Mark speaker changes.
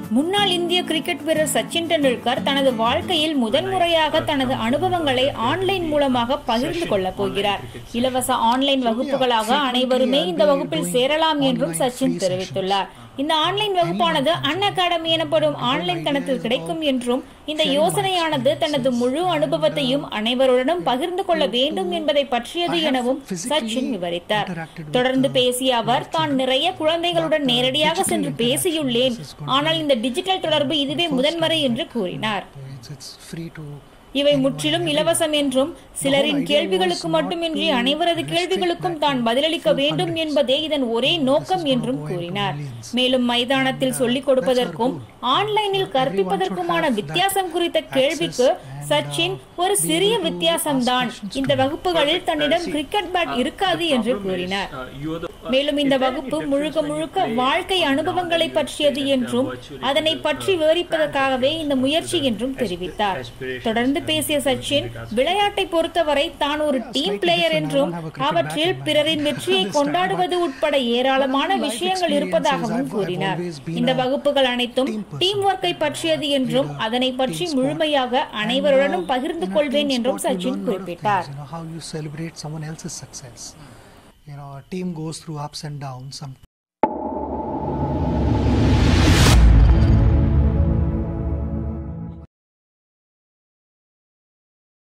Speaker 1: முன்னாள் இந்திய கிரிக்கெட் வீரர் சச்சின் டெண்டுல்கர் தனது வாழ்க்கையில் முதன்முறையாக தனது அனுபவங்களை ஆன்லைன் மூலமாக பகிர்ந்து கொள்ளப் போகிறார் இலவச ஆன்லைன் வகுப்புகளாக அனைவருமே இந்த வகுப்பில் சேரலாம் என்றும் சச்சின் தெரிவித்துள்ளார் இந்த ஆன்லைன் வகுப்பானது அன் அகாடமி எனப்படும் ஆன்லைன் தளத்தில் கிடைக்கும் என்றும் இந்த யோசனையானது தனது முழு அனுபவத்தையும் அனைவருடனும் பகிர்ந்து கொள்ள வேண்டும் என்பதை பற்றியது எனவும் சச்சின் விவரித்தார் தொடர்ந்து பேசிய அவர் தான் நிறைய குழந்தைகளுடன் நேரடியாக சென்று பேசியுள்ளேன் ஆனால் இந்த டிஜிட்டல் தொடர்பு இதுவே முதன்முறை என்று கூறினார்
Speaker 2: It's, it's free to
Speaker 1: இவை முற்றிலும் இலவசம் என்றும் சிலரின் கேள்விகளுக்கு மட்டுமின்றி அனைவரது கேள்விகளுக்கும் தான் பதிலளிக்க வேண்டும் என்பதே இதன் ஒரே நோக்கம் என்றும் கூறினார் மேலும் மைதானத்தில் சொல்லிக் கொடுப்பதற்கும் ஆன்லைனில் கற்பிப்பதற்குமான வித்தியாசம் குறித்த கேள்விக்கு சச்சின் ஒரு சிறிய வித்தியாசம்தான் இந்த வகுப்புகளில் தன்னிடம் கிரிக்கெட் பேட் இருக்காது என்று கூறினார் மேலும் இந்த வகுப்பு முழுக்க முழுக்க வாழ்க்கை அனுபவங்களை பற்றியது என்றும் அதனை பற்றி விவரிப்பதற்காகவே இந்த முயற்சி என்றும் தெரிவித்தார் தொடர்ந்து பேசிய சச்சின் விளையாட்டை பொறுத்தவரை தான் ஒரு டீம் பிளேயர் என்றும் அவற்றில் பிறரின் வெற்றியை கொண்டாடுவது உட்பட ஏராளமான விஷயங்கள் இருப்பதாகவும் கூறினார் இந்த வகுப்புகள் அனைத்தும் டீம் ஒர்க்கை பற்றியது என்றும் அதனை பற்றி முழுமையாக அனைவருடனும் பகிர்ந்து கொள்வேன் என்றும் சச்சின் குறிப்பிட்டார்
Speaker 2: you know how you celebrate someone else's success you know a team goes through ups and downs some